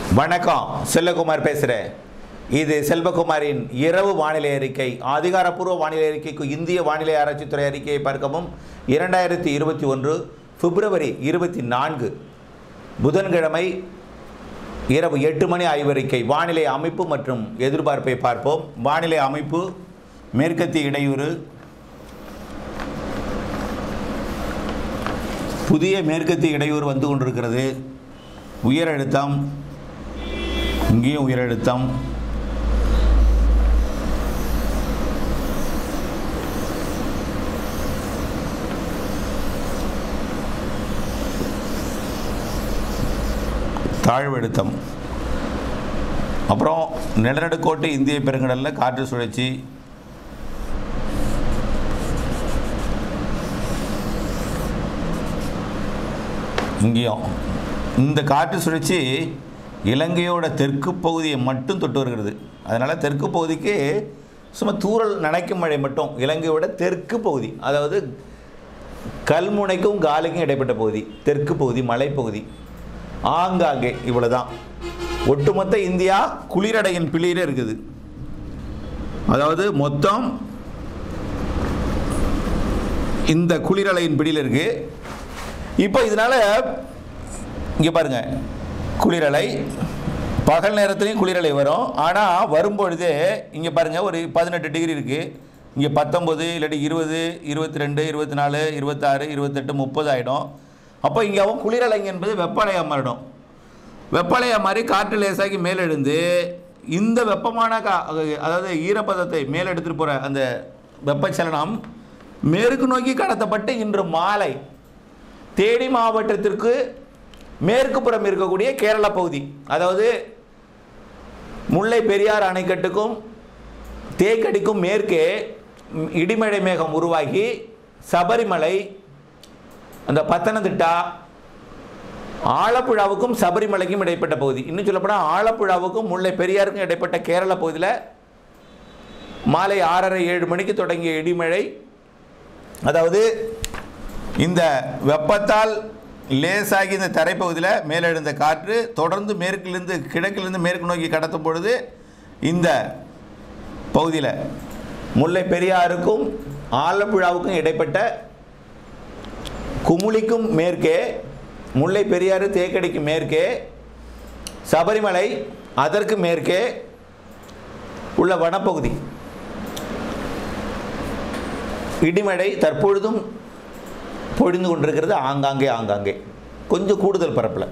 வணக்கம் செல்லகுமார் பேசுகிறேன் இது செல்வகுமாரின் இரவு வானிலை அறிக்கை அதிகாரப்பூர்வ வானிலை அறிக்கைக்கு இந்திய வானிலை ஆராய்ச்சித்துறை அறிக்கையை பார்க்கவும் இரண்டாயிரத்தி இருபத்தி ஒன்று பிப்ரவரி இருபத்தி நான்கு புதன்கிழமை இரவு எட்டு மணி ஆய்வறிக்கை வானிலை அமைப்பு மற்றும் எதிர்பார்ப்பை பார்ப்போம் வானிலை அமைப்பு மேற்கத்திய இடையூறு புதிய மேற்கத்திய இடையூறு வந்து கொண்டிருக்கிறது உயர் அழுத்தம் இங்கேயும் உயர் அழுத்தம் தாழ்வழுத்தம் அப்புறம் நிலநடுக்கோட்டு இந்திய பெருங்கடலில் காற்று சுழற்சி இங்கேயும் இந்த காற்று சுழற்சி இலங்கையோட தெற்கு பகுதியை மட்டும் தொட்டு வருகிறது அதனால் தெற்கு பகுதிக்கு சும்மா தூறல் நனைக்கும் மழை மட்டும் இலங்கையோட தெற்கு பகுதி அதாவது கல்முனைக்கும் காலிக்கும் இடைப்பட்ட பகுதி தெற்கு பகுதி மலைப்பகுதி ஆங்காங்கே இவ்வளவுதான் ஒட்டுமொத்த இந்தியா குளிரடையின் பிள்ளையில இருக்குது அதாவது மொத்தம் இந்த குளிரலையின் பிடியில் இருக்கு இப்போ இதனால இங்கே பாருங்க குளிரலை பகல் நேரத்துலையும் குளிரலை வரும் ஆனால் வரும்பொழுது இங்கே பாருங்கள் ஒரு பதினெட்டு டிகிரி இருக்குது இங்கே பத்தொம்பது இல்லாட்டி இருபது இருபத்தி ரெண்டு இருபத்தி நாலு இருபத்தாறு இருபத்தெட்டு முப்பது ஆகிடும் அப்போ இங்கே அவன் குளிரலை என்பது வெப்பலையாக மாறிடும் வெப்பலையாக மாறி காற்று லேசாகி மேலெழுந்து இந்த வெப்பமான கா அதாவது ஈரப்பதத்தை மேலெடுத்துட்டு போகிற அந்த வெப்பச்சலனம் மேற்கு நோக்கி கடத்தப்பட்டு இன்று மாலை தேனி மாவட்டத்திற்கு மேற்கு புறம் இருக்கக்கூடிய கேரள பகுதி அதாவது முல்லை பெரியார் அணைக்கட்டுக்கும் தேக்கடிக்கும் மேற்கே ம், இடிமழை மேகம் உருவாகி சபரிமலை அந்த பத்தனந்திட்டா ஆலப்புழாவுக்கும் சபரிமலைக்கும் இடைப்பட்ட பகுதி இன்னும் சொல்லப்போனால் ஆலப்புழாவுக்கும் முல்லை பெரியாருக்கும் இடைப்பட்ட கேரள பகுதியில் மாலை ஆறரை ஏழு மணிக்கு தொடங்கிய இடிமழை அதாவது இந்த வெப்பத்தால் லேசாகி இந்த தரைப்பகுதியில் மேலெழுந்த காற்று தொடர்ந்து மேற்கிலிருந்து கிழக்கிலிருந்து மேற்கு நோக்கி கடத்தும் பொழுது இந்த பகுதியில் முல்லை பெரியாருக்கும் ஆலப்புழாவுக்கும் இடைப்பட்ட குமுளிக்கும் மேற்கே முல்லை பெரியாறு தேக்கடிக்கு மேற்கே சபரிமலை அதற்கு மேற்கே உள்ள வனப்பகுதி இடிமழை தற்பொழுதும் பொழிந்து கொண்டிருக்கிறது ஆங்காங்கே ஆங்காங்கே கொஞ்சம் கூடுதல் பரப்பில்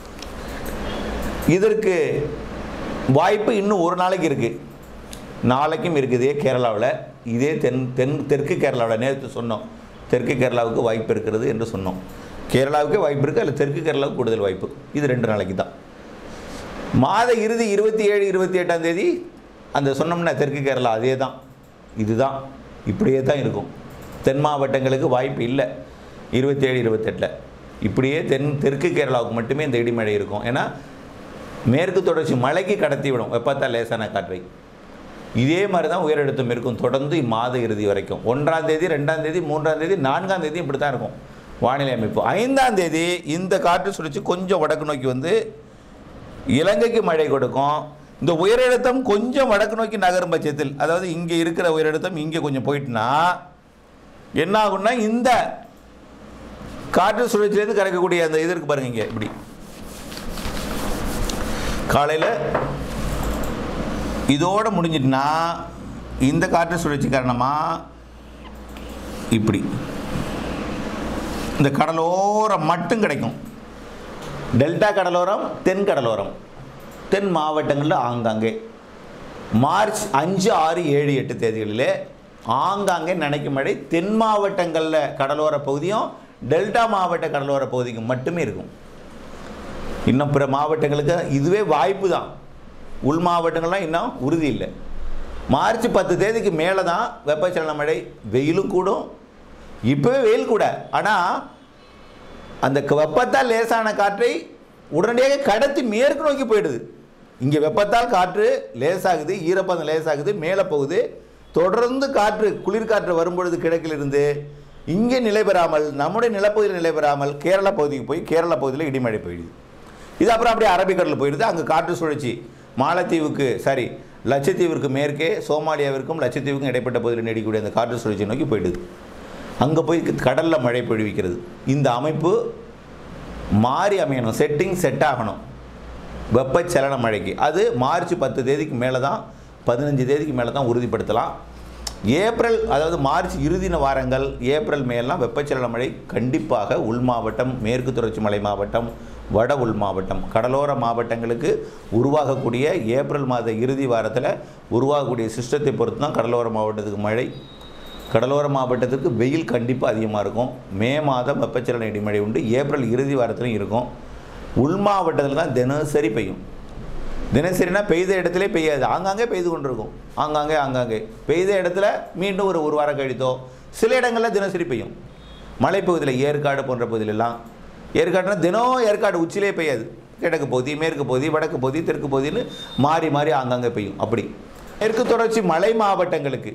இதற்கு வாய்ப்பு இன்னும் ஒரு நாளைக்கு இருக்குது நாளைக்கும் இருக்குது கேரளாவில் இதே தென் தென் தெற்கு கேரளாவில் நேற்று சொன்னோம் தெற்கு கேரளாவுக்கு வாய்ப்பு இருக்கிறது என்று சொன்னோம் கேரளாவுக்கே வாய்ப்பு இருக்குது அதில் தெற்கு கேரளாவுக்கு கூடுதல் வாய்ப்பு இது ரெண்டு நாளைக்கு தான் மாத இறுதி இருபத்தி ஏழு இருபத்தி எட்டாம் தேதி அந்த சொன்னோம்னா தெற்கு கேரளா அதே தான் இதுதான் இப்படியே தான் இருக்கும் தென் மாவட்டங்களுக்கு வாய்ப்பு இல்லை இருபத்தேழு இருபத்தெட்டில் இப்படியே தென் தெற்கு கேரளாவுக்கு மட்டுமே இந்த இடிமழை இருக்கும் ஏன்னா மேற்கு தொடர்ச்சி மலைக்கு கடத்தி விடும் வெப்பத்தால் லேசான காற்றை இதே மாதிரி தான் உயரழுத்தம் இருக்கும் தொடர்ந்து இம்மாத இறுதி வரைக்கும் ஒன்றாம் தேதி ரெண்டாம் தேதி மூன்றாம் தேதி நான்காம் தேதி இப்படி தான் இருக்கும் வானிலை அமைப்பு ஐந்தாம் தேதி இந்த காற்று சுழற்சி கொஞ்சம் வடக்கு நோக்கி வந்து இலங்கைக்கு மழை கொடுக்கும் இந்த உயரழுத்தம் கொஞ்சம் வடக்கு நோக்கி நகரும் பட்சத்தில் அதாவது இங்கே இருக்கிற உயரழுத்தம் இங்கே கொஞ்சம் போயிட்டுனா என்ன ஆகும்னா இந்த காற்று சுழற்சியிலேருந்து கறக்கக்கூடிய அந்த இது இருக்கு பாருங்க இங்கே இப்படி காலையில் இதோட முடிஞ்சிட்டுனா இந்த காற்று சுழற்சி காரணமாக இப்படி இந்த கடலோரம் மட்டும் கிடைக்கும் டெல்டா கடலோரம் தென் கடலோரம் தென் மாவட்டங்களில் ஆங்காங்கே மார்ச் அஞ்சு ஆறு ஏழு எட்டு தேதிகளிலே ஆங்காங்கே நினைக்கும் மழை தென் மாவட்டங்களில் கடலோர பகுதியும் டெல்டா மாவட்ட கடலோர பகுதிக்கும் மட்டுமே இருக்கும் இன்னும் பிற மாவட்டங்களுக்கு இதுவே வாய்ப்பு தான் உள் மாவட்டங்கள்லாம் இன்னும் உறுதி இல்லை மார்ச் பத்து தேதிக்கு மேலே தான் வெப்பச்சலன மழை வெயிலும் கூடும் இப்போவே வெயில் கூட ஆனால் அந்த க- வெப்பத்தால் லேசான காற்றை உடனடியாக கடத்தி மேற்கு நோக்கி போயிடுது இங்கே வெப்பத்தால் காற்று லேசாகுது ஈரப்பதம் லேசாகுது மேலே போகுது தொடர்ந்து காற்று குளிர்காற்று வரும்பொழுது கிழக்கிலிருந்து இங்கே நிலை பெறாமல் நம்முடைய நிலப்பகுதியில் நிலை பெறாமல் கேரளா பகுதிக்கு போய் கேரளா பகுதியில் இடிமழை பெய்யுது இது அப்புறம் அப்படியே அரபிக்கடலில் போயிடுது அங்கே காற்று சுழற்சி மாலத்தீவுக்கு சாரி லட்சத்தீவிற்கு மேற்கே சோமாலியாவிற்கும் லட்சத்தீவுக்கும் இடைப்பட்ட பகுதியில் நீடிக்கக்கூடிய அந்த காற்று சுழற்சி நோக்கி போயிடுது அங்கே போய் கடலில் மழை பொழிவிக்கிறது இந்த அமைப்பு மாறி அமையணும் செட்டிங் செட் ஆகணும் வெப்பச்சலன மழைக்கு அது மார்ச் பத்து தேதிக்கு மேலே தான் பதினஞ்சு தேதிக்கு மேலே தான் உறுதிப்படுத்தலாம் ஏப்ரல் அதாவது மார்ச் இறுதின வாரங்கள் ஏப்ரல் மேலாம் வெப்பச்சலன மழை கண்டிப்பாக உள் மாவட்டம் மேற்கு தொடர்ச்சி மலை மாவட்டம் வட உள் மாவட்டம் கடலோர மாவட்டங்களுக்கு உருவாகக்கூடிய ஏப்ரல் மாத இறுதி வாரத்தில் உருவாகக்கூடிய சிஸ்டத்தை பொறுத்து தான் கடலோர மாவட்டத்துக்கு மழை கடலோர மாவட்டத்துக்கு வெயில் கண்டிப்பாக அதிகமாக இருக்கும் மே மாதம் வெப்பச்சலன இடிமழை உண்டு ஏப்ரல் இறுதி வாரத்திலும் இருக்கும் உள் மாவட்டத்தில் தான் தினசரி பெய்யும் தினசரினா பெய்த இடத்துல பெய்யாது ஆங்காங்கே பெய்து கொண்டிருக்கும் ஆங்காங்கே ஆங்காங்கே பெய்த இடத்துல மீண்டும் ஒரு ஒரு வாரம் கழித்தோ சில இடங்களில் தினசரி பெய்யும் மலைப்பகுதியில் ஏற்காடு போன்ற பகுதியிலெல்லாம் ஏற்காடுனா தினம் ஏற்காடு உச்சிலே பெய்யாது கிழக்கு பகுதி மேற்கு பகுதி வடக்கு பகுதி தெற்கு பகுதின்னு மாறி மாறி ஆங்காங்கே பெய்யும் அப்படி மேற்கு தொடர்ச்சி மலை மாவட்டங்களுக்கு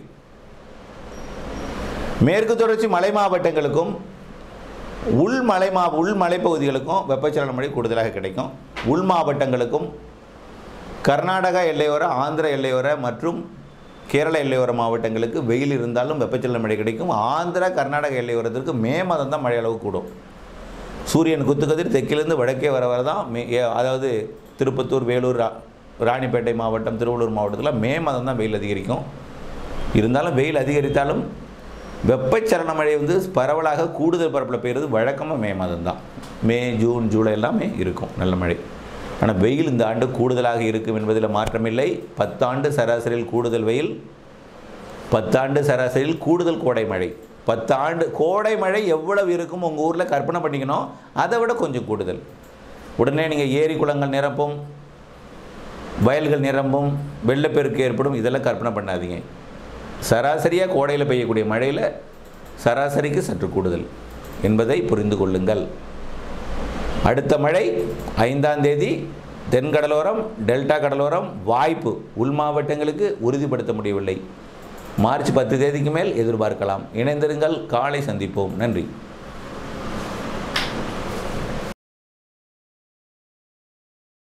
மேற்கு தொடர்ச்சி மலை மாவட்டங்களுக்கும் உள் மலை மா உள் மலைப்பகுதிகளுக்கும் வெப்பச்சலன மழை கூடுதலாக கிடைக்கும் உள் மாவட்டங்களுக்கும் கர்நாடகா எல்லையோர ஆந்திர எல்லையோர மற்றும் கேரள எல்லையோர மாவட்டங்களுக்கு வெயில் இருந்தாலும் வெப்பச்சலன மழை கிடைக்கும் ஆந்திரா கர்நாடக எல்லையோரத்திற்கு மே மாதம் தான் மழை அளவு கூடும் சூரியன் குத்துக்கதிர் தெற்கிலிருந்து வடக்கே வர வர தான் மே ஏ- அதாவது திருப்பத்தூர் வேலூர் ரா- ராணிப்பேட்டை மாவட்டம் திருவள்ளூர் மாவட்டத்தில் மே மாதம் தான் வெயில் அதிகரிக்கும் இருந்தாலும் வெயில் அதிகரித்தாலும் வெப்பச்சலன மழை வந்து பரவலாக கூடுதல் பரப்பில் பெய்யுறது வழக்கமாக மே மாதம் தான் மே ஜூன் ஜூலை எல்லாமே இருக்கும் நல்ல மழை ஆனால் வெயில் இந்த ஆண்டு கூடுதலாக இருக்கும் என்பதில் மாற்றமில்லை பத்தாண்டு சராசரியில் கூடுதல் வெயில் பத்தாண்டு சராசரியில் கூடுதல் கோடை மழை பத்தாண்டு கோடை மழை எவ்வளவு இருக்கும் உங்கள் ஊரில் கற்பனை பண்ணிக்கணும் அதை விட கொஞ்சம் கூடுதல் உடனே நீங்கள் ஏரி குளங்கள் நிரப்பும் வயல்கள் நிரம்பும் வெள்ளப்பெருக்கு ஏற்படும் இதெல்லாம் கற்பனை பண்ணாதீங்க சராசரியாக கோடையில் பெய்யக்கூடிய மழையில் சராசரிக்கு சற்று கூடுதல் என்பதை புரிந்து கொள்ளுங்கள் அடுத்த மழை ஐந்தாம் தேதி தென்கடலோரம் டெல்டா கடலோரம் வாய்ப்பு உள் மாவட்டங்களுக்கு உறுதிப்படுத்த முடியவில்லை மார்ச் பத்து தேதிக்கு மேல் எதிர்பார்க்கலாம் இணைந்திருங்கள் காலை சந்திப்போம் நன்றி